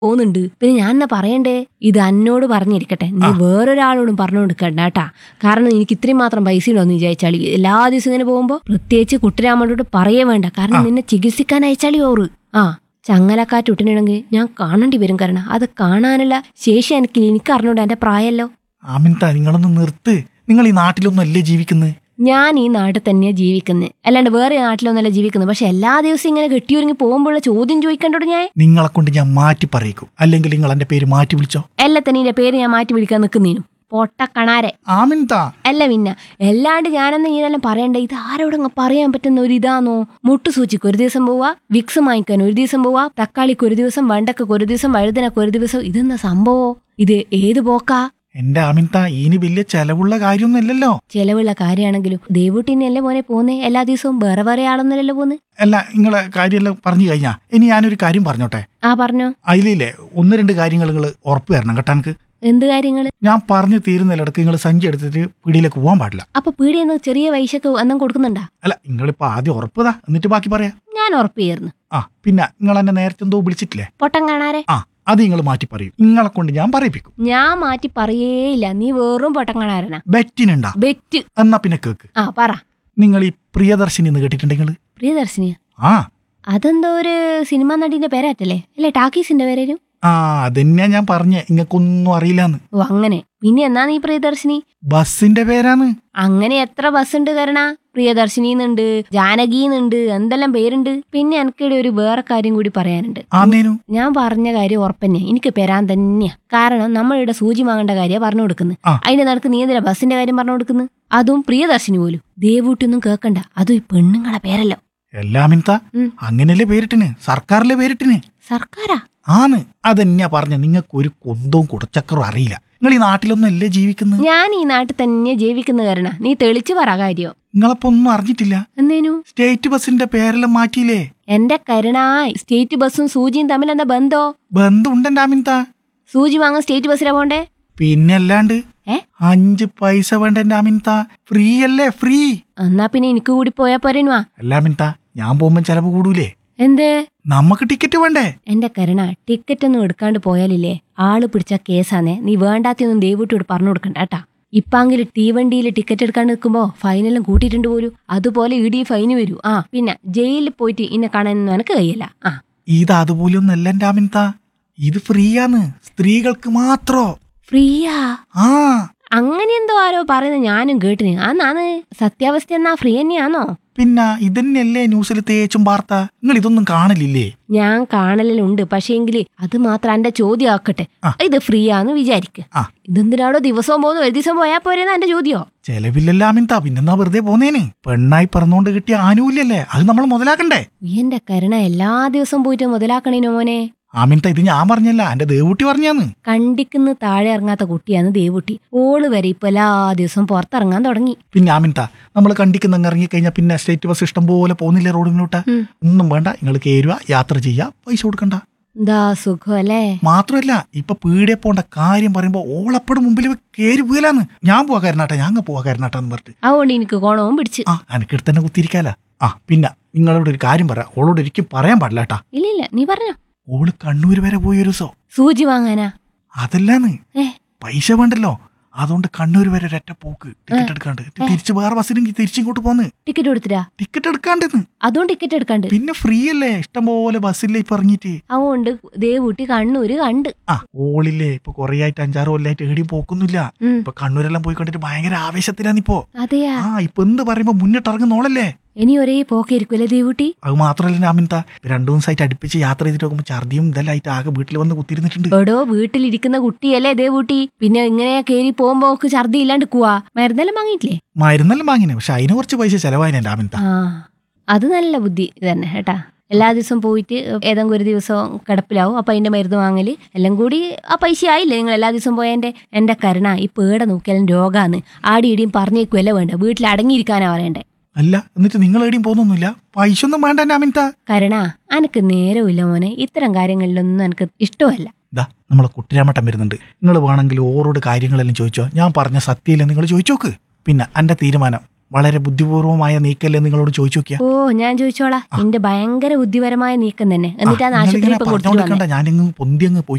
പോകുന്നുണ്ട് പിന്നെ ഞാൻ എന്നാ പറയണ്ടേ ഇത് എന്നോട് പറഞ്ഞിരിക്കട്ടെ നീ വേറൊരാളോടും പറഞ്ഞു കൊടുക്കണ്ട കേട്ടാ കാരണം എനിക്ക് ഇത്രയും മാത്രം പൈസ ഉണ്ടോന്ന് വിചാരിച്ചാളി എല്ലാ ദിവസവും ഇങ്ങനെ പോകുമ്പോ പ്രത്യേകിച്ച് കുട്ടിരാമനോട് പറയേ വേണ്ട കാരണം നിന്നെ ചികിത്സിക്കാൻ അയച്ചാളി ഓറ് ആ ചങ്ങലക്കാറ്റ് ഇട്ടിട്ടുണ്ടെങ്കിൽ ഞാൻ കാണേണ്ടി വരും കാരണം അത് കാണാനുള്ള ശേഷി എനിക്ക് എനിക്ക് അറിഞ്ഞൂടാ എന്റെ പ്രായമല്ലോ ആമിൻത നിങ്ങളൊന്ന് നിർത്ത് നിങ്ങൾ ഈ നാട്ടിലൊന്നും അല്ലേ ജീവിക്കുന്നത് ഞാൻ ഈ നാട്ടിൽ തന്നെയാ ജീവിക്കുന്നത് അല്ലാണ്ട് വേറെ നാട്ടിലൊന്നല്ല ജീവിക്കുന്നത് പക്ഷെ എല്ലാ ദിവസവും ഇങ്ങനെ കെട്ടിയൊരുങ്ങി പോകുമ്പോഴുള്ള ചോദ്യം ചോദിക്കണ്ടോ ഞാൻ നിങ്ങളെ കൊണ്ട് ഞാൻ മാറ്റി പറയിക്കും അല്ലെങ്കിൽ നിങ്ങൾ എന്റെ പേര് മാറ്റി വിളിച്ചോ എല്ലാത്തന്നെ പേര് ഞാൻ മാറ്റി വിളിക്കാൻ നിൽക്കുന്നതിനും പൊട്ടക്കണാരെ ആമിൻത അല്ല പിന്നെ എല്ലാണ്ട് ഞാനെന്ന് ഇങ്ങനെല്ലാം പറയണ്ട ഇത് ആരോടങ്ങ് പറയാൻ പറ്റുന്ന ഒരു ഇതാണോ മുട്ടുസൂച്ചിക്ക് ഒരു ദിവസം പോവാ വിക്സ് വാങ്ങിക്കാൻ ഒരു ദിവസം പോവാ തക്കാളിക്ക് ഒരു ദിവസം വെണ്ടക്കൊക്കെ ഒരു ദിവസം വഴുതനക്ക് ഒരു ദിവസം ഇതെന്നാ സംഭവം ഇത് ഏത് പോക്കാ എന്റെ ആമിൻത ഇനി വലിയ ചെലവുള്ള കാര്യമൊന്നുമല്ലല്ലോ ചെലവുള്ള കാര്യമാണെങ്കിലും ദേവൂട്ടിനെയല്ലേ മോനെ പോന്നേ എല്ലാ ദിവസവും വേറെ വേറെ ആളൊന്നല്ലല്ലോ പോന്ന് അല്ല നിങ്ങളെ കാര്യമെല്ലാം പറഞ്ഞു കഴിഞ്ഞാ ഇനി ഞാനൊരു കാര്യം പറഞ്ഞോട്ടെ ആ പറഞ്ഞോ അതിലില്ലേ ഒന്ന് രണ്ട് കാര്യങ്ങൾ നിങ്ങൾ ഉറപ്പ് തരണം കേട്ടോ എനിക്ക് എന്ത് കാര്യങ്ങള് ഞാൻ പറഞ്ഞു തീരുന്നിടക്ക് നിങ്ങൾ സഞ്ചി എടുത്തിട്ട് പിടിയിലേക്ക് പോകാൻ പാടില്ല അപ്പൊ പീടിയെന്ന് ചെറിയ പൈസക്ക് അന്നം കൊടുക്കുന്നുണ്ടാ അല്ല നിങ്ങളിപ്പോ ആദ്യം ഉറപ്പതാ എന്നിട്ട് ബാക്കി പറയാം ഞാൻ ഉറപ്പ് ചേർന്ന് ആ പിന്നെ നിങ്ങൾ എന്നെ നേരത്തെ എന്തോ വിളിച്ചിട്ടില്ലേ പൊട്ടം കാണാരെ ആ അത് നിങ്ങൾ മാറ്റി പറയും നിങ്ങളെ കൊണ്ട് ഞാൻ പറയിപ്പിക്കും ഞാൻ മാറ്റി പറയേയില്ല നീ വെറും പൊട്ടം കാണാരനാ ബെറ്റിനുണ്ടാ ബെറ്റ് എന്നാ പിന്നെ കേക്ക് ആ പറ നിങ്ങൾ ഈ പ്രിയദർശിനി എന്ന് കേട്ടിട്ടുണ്ടെങ്കിൽ പ്രിയദർശിനിയ ആ അതെന്തോ ഒരു സിനിമാ നടിന്റെ പേരാറ്റല്ലേ അല്ലേ ടാക്കീസിന്റെ പേരും ആ അതന്നെയാ ഞാൻ പറഞ്ഞ ഇങ്ങക്കൊന്നും അറിയില്ലാന്ന് ഓ അങ്ങനെ പിന്നെ എന്നാ നീ പ്രിയദർശിനി ബസ്സിന്റെ പേരാന്ന് അങ്ങനെ എത്ര ബസ് ഉണ്ട് കരണ പ്രിയദർശിനിന്നുണ്ട് ജാനകിന്നുണ്ട് എന്തെല്ലാം പേരുണ്ട് പിന്നെ എനിക്കിടെ ഒരു വേറെ കാര്യം കൂടി പറയാനുണ്ട് ആന്നേനു ഞാൻ പറഞ്ഞ കാര്യം ഉറപ്പന്നെ എനിക്ക് പെരാൻ തന്നെയാ കാരണം നമ്മളിവിടെ സൂചി വാങ്ങേണ്ട കാര്യം പറഞ്ഞു കൊടുക്കുന്നത് ആ. അതിന്റെ നടക്ക് നീ എന്തിനാ ബസ്സിന്റെ കാര്യം പറഞ്ഞു കൊടുക്കുന്നത് അതും പ്രിയദർശിനി പോലും ദേവൂട്ടിയൊന്നും കേൾക്കണ്ട അതും ഈ പെണ്ണുങ്ങളെ പേരല്ലോ എല്ലാമിൻത ഉം. അങ്ങനെയല്ലേ പേരിട്ടിന് സർക്കാരിലെ പേരിട്ടിന് സർക്കാരാ ആന്ന് അതെന്നെയാ പറഞ്ഞ നിങ്ങൾക്ക് ഒരു കൊന്തവും കുടച്ചക്കറും അറിയില്ല നിങ്ങൾ ഈ നാട്ടിലൊന്നും അല്ലേ ജീവിക്കുന്നത് ഞാൻ ഈ നാട്ടിൽ തന്നെ ജീവിക്കുന്ന കാരണ നീ തെളിച്ചു പറ കാര്യോ നിങ്ങളപ്പോ ഒന്നും അറിഞ്ഞിട്ടില്ല എന്തേനു സ്റ്റേറ്റ് ബസ്സിന്റെ പേരെല്ലാം മാറ്റിയില്ലേ എന്റെ കരുണായ് സ്റ്റേറ്റ് ബസ്സും സൂചിയും തമ്മിൽ എന്താ ബന്ധോ ബന്ധമുണ്ടെന്റെ ആമിൻത സൂചി വാങ്ങാൻ സ്റ്റേറ്റ് ബസ്സിലാ പോണ്ടേ പിന്നെ അല്ലാണ്ട് ഏ അഞ്ച് പൈസ വേണ്ട എന്റെ ആമിൻത ഫ്രീ അല്ലേ ഫ്രീ എന്നാ പിന്നെ എനിക്ക് കൂടി പോയാ പോരേനുവാ അല്ല ആമിൻത ഞാൻ പോകുമ്പോ ചെലവ് കൂടൂലേ എന്ത് നമുക്ക് ടിക്കറ്റ് വേണ്ടേ എന്റെ കരുണ ടിക്കറ്റ് ഒന്നും എടുക്കാണ്ട് പോയാലില്ലേ ആള് പിടിച്ച കേസാന്നേ നീ വേണ്ടാത്തൊന്നും ദൈവട്ടോട് പറഞ്ഞു കൊടുക്കണ്ട കേട്ടാ ഇപ്പാങ്കിൽ തീവണ്ടിയിൽ ടിക്കറ്റ് എടുക്കാണ്ട് നിൽക്കുമ്പോ ഫൈനെല്ലാം കൂട്ടിയിട്ടുണ്ട് പോലും അതുപോലെ ഇടി ഫൈന് വരൂ ആ പിന്നെ ജയിലിൽ പോയിട്ട് ഇന്നെ കാണാനൊന്നും എനിക്ക് കഴിയില്ല ആ ഇത് അതുപോലെയൊന്നും അല്ല എന്റെ ആമിൻത ഇത് ഫ്രീ ആണ് സ്ത്രീകൾക്ക് മാത്രോ ഫ്രീയാ ആ അങ്ങനെ എന്തോ ആരോ പറയുന്നത് ഞാനും കേട്ടിന് അന്നാണ് സത്യാവസ്ഥ എന്നാ ഫ്രീ തന്നെയാണോ പിന്നെ ഇതന്നെയല്ലേ ന്യൂസിൽ തേച്ചും വാർത്ത നിങ്ങൾ ഇതൊന്നും കാണില്ലേ ഞാൻ കാണലുണ്ട് പക്ഷേങ്കില് അത് മാത്രം എന്റെ ചോദ്യം ആക്കട്ടെ ആ. ഇത് ഫ്രീ ആന്ന് വിചാരിക്ക ആ. ഇതെന്തിനാടോ ദിവസവും പോകുന്നു ഒരു ദിവസം പോയാ പോരെന്നാ എന്റെ ചോദ്യോ ചെലവില്ലല്ലോ ആമിൻത പിന്നെന്നാ വെറുതെ പോന്നേന് പെണ്ണായി പറഞ്ഞോണ്ട് കിട്ടിയ ആനുകൂല്യല്ലേ അത് നമ്മൾ മുതലാക്കണ്ടേ എന്റെ കരുണ എല്ലാ ദിവസവും പോയിട്ട് മുതലാക്കണേനോ മോനെ ആമിൻത ഇത് ഞാൻ പറഞ്ഞല്ല എന്റെ ദേവൂട്ടി പറഞ്ഞാന്ന് കണ്ടിക്കുന്ന് താഴെ ഇറങ്ങാത്ത കുട്ടിയാണ് ദേവുട്ടി ഓള് വരെ ഇപ്പൊ എല്ലാ ദിവസവും പുറത്തിറങ്ങാൻ തുടങ്ങി പിന്നെ ആമിൻത നമ്മൾ കണ്ടിക്കുന്ന ഇറങ്ങി കഴിഞ്ഞാൽ പിന്നെ സ്റ്റേറ്റ് ബസ് ഇഷ്ടം പോലെ പോകുന്നില്ലേ റോഡിലോട്ട് ഉം. ഒന്നും വേണ്ട നിങ്ങൾ കയറുക യാത്ര ചെയ്യുക പൈസ കൊടുക്കണ്ട എന്താ സുഖം അല്ലേ മാത്രമല്ല ഇപ്പൊ പീടിയെ പോണ്ട കാര്യം പറയുമ്പോ ഓളപ്പടെ മുമ്പിൽ കയറി പോയലാന്ന് ഞാൻ പോവാ കാരനാട്ടാ ഞാൻ അങ്ങ് പോവാ കാരനാട്ടാന്ന് പറഞ്ഞിട്ട് അതുകൊണ്ട് എനിക്ക് കോണവും പിടിച്ച് ആ എനിക്കിടത്ത് തന്നെ കുത്തിയിരിക്കാല ആ പിന്നെ നിങ്ങളോട് ഒരു കാര്യം പറ ഓളോട് ഒരിക്കലും പറയാൻ പാടില്ല കേട്ടാ ഇല്ല ഇല്ല നീ പറഞ്ഞോ ഓള് കണ്ണൂർ വരെ പോയി ഒരു ദിവസം സൂചി വാങ്ങാനാ അതല്ലാന്ന് ഏ പൈസ വേണ്ടല്ലോ അതുകൊണ്ട് കണ്ണൂർ വരെ ഒരൊറ്റ പോക്ക് ടിക്കറ്റ് എടുക്കാണ്ട് തിരിച്ച് വേറെ ബസ്സിനെങ്കിൽ തിരിച്ചിങ്ങോട്ട് പോന്ന് ടിക്കറ്റ് കൊടുത്തിട്ടാ ടിക്കറ്റ് എടുക്കാണ്ടെന്ന് അതും ടിക്കറ്റ് എടുക്കാണ്ട് പിന്നെ ഫ്രീ അല്ലേ ഇഷ്ടം പോലെ ബസ്സില്ലേ ഇപ്പൊ ഇറങ്ങിയിട്ട് അതുകൊണ്ട് ദേവുട്ടി കണ്ണൂര് കണ്ട് ആ ഓളില്ലേ ഇപ്പൊ കൊറേ ആയിട്ട് അഞ്ചാറ് കൊല്ലായിട്ട് എവിടെയും പോക്കൊന്നുമില്ല ഉം. ഇപ്പൊ കണ്ണൂരെല്ലാം പോയി കണ്ടിട്ട് ഭയങ്കര ആവേശത്തിലാന്നിപ്പോ അതെയാ ആ ഇപ്പൊ എന്ത് പറയുമ്പോ മുന്നിട്ട് ഇറങ്ങുന്നോളല്ലേ ഇനി ഒരേ പോക്കായിരിക്കുമല്ലേ ദേവുട്ടി അത് മാത്രല്ല അമിൻത രണ്ടു ദിവസമായിട്ട് അടുപ്പിച്ച് യാത്ര ചെയ്തിട്ട് നോക്കുമ്പോ ഛർദിയും ഇതെല്ലാം ആയിട്ട് ആകെ വീട്ടിൽ വന്ന് കുത്തിരുന്നിട്ടുണ്ട് എടോ വീട്ടിലിരിക്കുന്ന കുട്ടിയല്ലേ ദേവൂട്ടി പിന്നെ ഇങ്ങനെ കേറി പോകുമ്പോ ഒക്കെ ഛർദി ഇല്ലാണ്ട് പോവാ മരുന്നെല്ലാം വാങ്ങിയിട്ടില്ലേ മരുന്നെല്ലാം വാങ്ങിനെ പക്ഷെ അതിന് കുറച്ച് പൈസ ചെലവായിനെ എന്റെ അമിൻത ആ അത് നല്ല ബുദ്ധി തന്നെ കേട്ടാ എല്ലാ ദിവസവും പോയിട്ട് ഏതെങ്കിലും ഒരു ദിവസം കിടപ്പിലാവും അപ്പൊ അതിന്റെ മരുന്ന് വാങ്ങല് എല്ലാം കൂടി ആ പൈസ ആയില്ലേ നിങ്ങൾ എല്ലാ ദിവസവും പോയതിന്റെ എന്റെ കരുണ ഈ പേട നോക്കിയാലും രോഗാന്ന് ആടി ഇടിയും പറഞ്ഞേക്കുമല്ലേ വേണ്ട വീട്ടിൽ അടങ്ങിയിരിക്കാനാ പറയണ്ടേ അല്ല എന്നിട്ട് നിങ്ങൾ എവിടെയും പോകുന്നൊന്നുമില്ല പൈസ ഒന്നും വേണ്ട എന്റെ അമിൻത കരുണ അനക്ക് നേരമില്ല മോനെ ഇത്തരം കാര്യങ്ങളിലൊന്നും എനിക്ക് ഇഷ്ടമല്ല ഇതാ നമ്മളെ കുട്ടിരാമട്ടം വരുന്നുണ്ട് നിങ്ങൾ വേണമെങ്കിൽ ഓരോട് കാര്യങ്ങളെല്ലാം ചോദിച്ചോ ഞാൻ പറഞ്ഞ സത്യമില്ല നിങ്ങൾ ചോദിച്ചു നോക്ക് പിന്നെ എന്റെ തീരുമാനം വളരെ ബുദ്ധിപൂർവമായ നീക്കല്ലേ നിങ്ങളോട് ചോദിച്ചു നോക്കിയാ ഓ ഞാൻ ചോദിച്ചോളാ എന്റെ ഭയങ്കര ബുദ്ധിപരമായ നീക്കം തന്നെ എന്നിട്ടാണ് ആശുപത്രി ഇപ്പൊ കൊടുത്തിട്ട് വന്നത് ഞാനിങ്ങ് പൊന്തിയങ്ങ് പോയി